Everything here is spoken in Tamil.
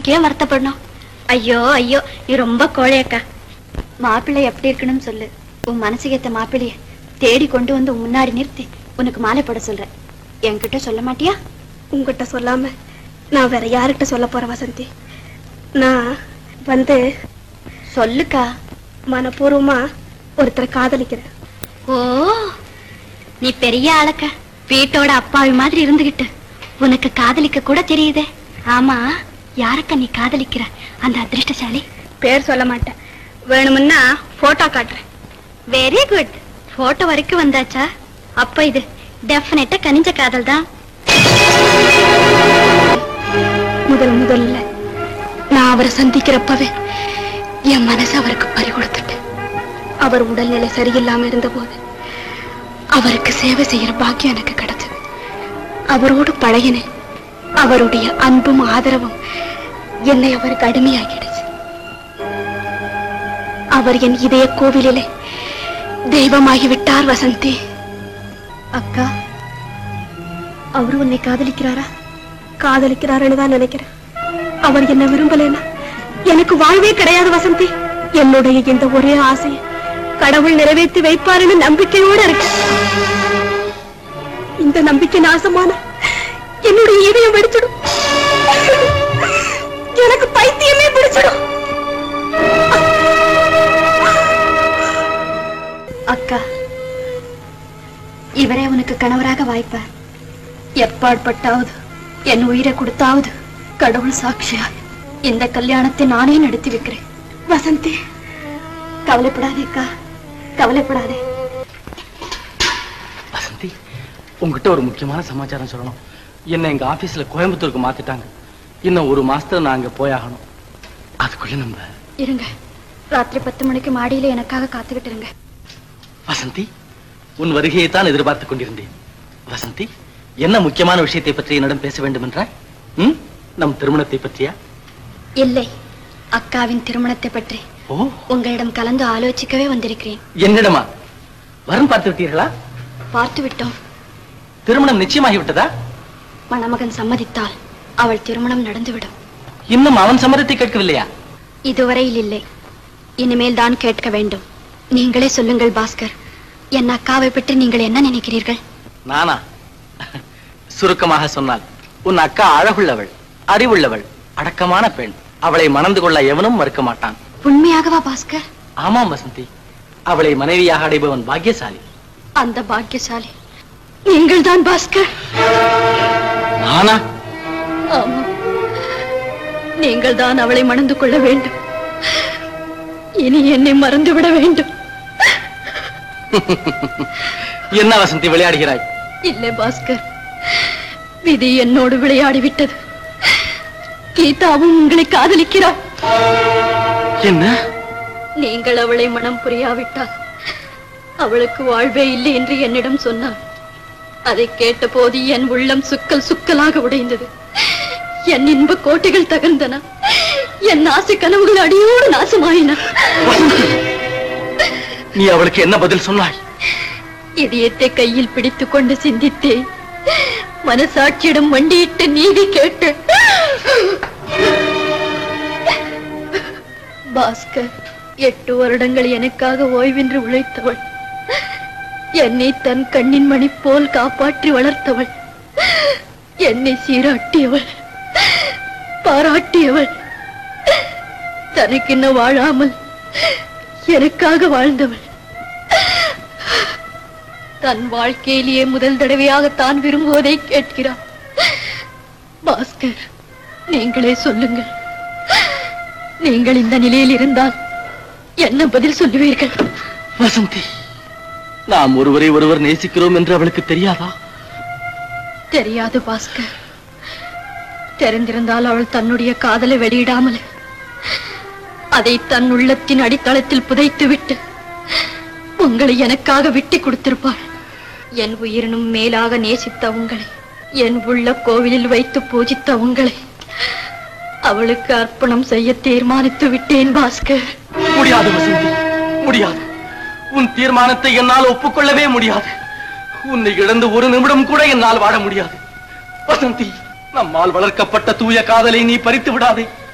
அதுக்கே வருத்தப்படணும் ஐயோ ஐயோ நீ ரொம்ப கோழையக்கா மாப்பிள்ளை எப்படி இருக்கணும்னு சொல்லு உன் மனசுக்கு ஏத்த மாப்பிள்ளைய தேடி கொண்டு வந்து உன் முன்னாடி நிறுத்தி உனக்கு மாலை போட சொல்றேன் என்கிட்ட சொல்ல மாட்டியா உங்ககிட்ட சொல்லாம நான் வேற யாருக்கிட்ட சொல்ல போறேன் வசந்தி நான் வந்து சொல்லுக்கா மனப்பூர்வமா ஒருத்தரை காதலிக்கிறேன் ஓ நீ பெரிய ஆளக்கா வீட்டோட அப்பாவி மாதிரி இருந்துகிட்டு உனக்கு காதலிக்க கூட தெரியுதே ஆமா யாரக்கா நீ காதலிக்கிற அந்த அதிர்ஷ்டசாலி பேர் சொல்ல மாட்டேன் வேணுமுன்னா போட்டோ காட்டுறேன் வெரி குட் போட்டோ வரைக்கும் வந்தாச்சா அப்ப இது டெஃபினட்டா கனிஞ்ச காதல் தான் முதல் முதல்ல நான் அவரை சந்திக்கிறப்பவே என் மனசு அவருக்கு பறி கொடுத்துட்டேன் அவர் உடல்நிலை சரியில்லாம இருந்தபோது அவருக்கு சேவை செய்யற பாக்கியம் எனக்கு கிடைச்சது அவரோடு பழகினேன் அவருடைய அன்பும் ஆதரவும் என்னை அவருக்கு அடிமையாக்கிடுச்சு அவர் என் இதய கோவிலிலே தெய்வமாகி விட்டார் வசந்தி அக்கா அவரு உன்னை காதலிக்கிறாரா காதலிக்கிறாருன்னு தான் நினைக்கிறேன் அவர் என்ன விரும்பலைன்னா எனக்கு வாழ்வே கிடையாது வசந்தி என்னுடைய இந்த ஒரே ஆசையை கடவுள் நிறைவேற்றி வைப்பாருன்னு நம்பிக்கையோட இருக்கு இந்த நம்பிக்கை நாசமான என்னுடைய இதயம் வெடிச்சிடும் எனக்கு பைத்தியமே பிடிச்சிடும் அக்கா இவரே உனக்கு கணவராக வாய்ப்பார் எப்பாட்பட்டாவது என் உயிரை கொடுத்தாவது கடவுள் சாட்சியா இந்த கல்யாணத்தை நானே நடத்தி வைக்கிறேன் வசந்தி கவலைப்படாதே அக்கா கவலைப்படாதே வசந்தி உங்ககிட்ட ஒரு முக்கியமான சமாச்சாரம் சொல்லணும் என்ன எங்க ஆபீஸ்ல கோயம்புத்தூருக்கு மாத்திட்டாங்க இன்னும் ஒரு மாசத்துல நான் அங்க போயாகணும் அதுக்குள்ள நம்ம இருங்க ராத்திரி பத்து மணிக்கு மாடியில எனக்காக காத்துக்கிட்டு இருங்க வசந்தி உன் வருகையை தான் எதிர்பார்த்துக் கொண்டிருந்தேன் வசந்தி என்ன முக்கியமான விஷயத்தை பற்றி என்னிடம் பேச வேண்டும் என்றாய் ம்? நம் திருமணத்தை பற்றியா இல்லை அக்காவின் திருமணத்தை பற்றி ஓ உங்களிடம் கலந்து ஆலோசிக்கவே வந்திருக்கிறேன் என்னிடமா வரும் பார்த்து விட்டீர்களா பார்த்து விட்டோம் திருமணம் நிச்சயமாகி விட்டதா மணமகன் சம்மதித்தால் அவள் திருமணம் நடந்துவிடும் இன்னும் அவன் சம்மதத்தை கேட்கவில்லையா இதுவரையில் இல்லை இனிமேல் தான் கேட்க வேண்டும் நீங்களே சொல்லுங்கள் பாஸ்கர் என் அக்காவை பற்றி நீங்கள் என்ன நினைக்கிறீர்கள் நானா சுருக்கமாக சொன்னால் உன் அக்கா அழகுள்ளவள் அறிவுள்ளவள் அடக்கமான பெண் அவளை மணந்து கொள்ள எவனும் மறுக்க மாட்டான் உண்மையாகவா பாஸ்கர் ஆமாம் வசந்தி அவளை மனைவியாக அடைபவன் பாக்கியசாலி அந்த பாக்கியசாலி நீங்கள் தான் பாஸ்கர் நானா ஆமாம் நீங்கள் தான் அவளை மணந்து கொள்ள வேண்டும் இனி என்னை மறந்து விட வேண்டும் என்ன வசந்தி விளையாடுகிறாய் இல்லை பாஸ்கர் விதி என்னோடு விளையாடி விட்டது கீதாவும் உங்களை காதலிக்கிறார் என்ன நீங்கள் அவளை மனம் புரியாவிட்டால் அவளுக்கு வாழ்வே இல்லை என்று என்னிடம் சொன்னாள் அதை கேட்டபோது என் உள்ளம் சுக்கல் சுக்கலாக உடைந்தது என் இன்ப கோட்டைகள் தகர்ந்தன என் ஆசை கனவுகள் அடியோடு நாசமாயின நீ அவளுக்கு என்ன பதில் சொன்னாய் இதயத்தை கையில் பிடித்துக் கொண்டு சிந்தித்தேன் மனசாட்சியிடம் மண்டியிட்டு நீதி கேட்டு பாஸ்கர் எட்டு வருடங்கள் எனக்காக ஓய்வின்றி உழைத்தவள் என்னை தன் கண்ணின் மணி போல் காப்பாற்றி வளர்த்தவள் என்னை சீராட்டியவள் பாராட்டியவள் தனக்கென்ன வாழாமல் எனக்காக வாழ்ந்தவள் தன் வாழ்க்கையிலேயே முதல் தடவையாக தான் விரும்புவதை கேட்கிறார் பாஸ்கர் நீங்களே சொல்லுங்கள் நீங்கள் இந்த நிலையில் இருந்தால் என்ன பதில் சொல்லுவீர்கள் வசந்தி நாம் ஒருவரை ஒருவர் நேசிக்கிறோம் என்று அவளுக்கு தெரியாதா தெரியாது பாஸ்கர் தெரிந்திருந்தால் அவள் தன்னுடைய காதலை வெளியிடாமல் அதை தன் உள்ளத்தின் அடித்தளத்தில் புதைத்துவிட்டு உங்களை எனக்காக விட்டு கொடுத்திருப்பாள் என் உயிரினும் மேலாக நேசித்த உங்களை என் உள்ள கோவிலில் வைத்து பூஜித்த உங்களை அவளுக்கு அர்ப்பணம் செய்ய தீர்மானித்து விட்டேன் பாஸ்கர் முடியாது வசந்தி முடியாது உன் தீர்மானத்தை என்னால் ஒப்புக்கொள்ளவே முடியாது உன்னை இழந்து ஒரு நிமிடம் கூட என்னால் வாழ முடியாது வசந்தி நம்மால் வளர்க்கப்பட்ட தூய காதலை நீ பறித்து விடாதே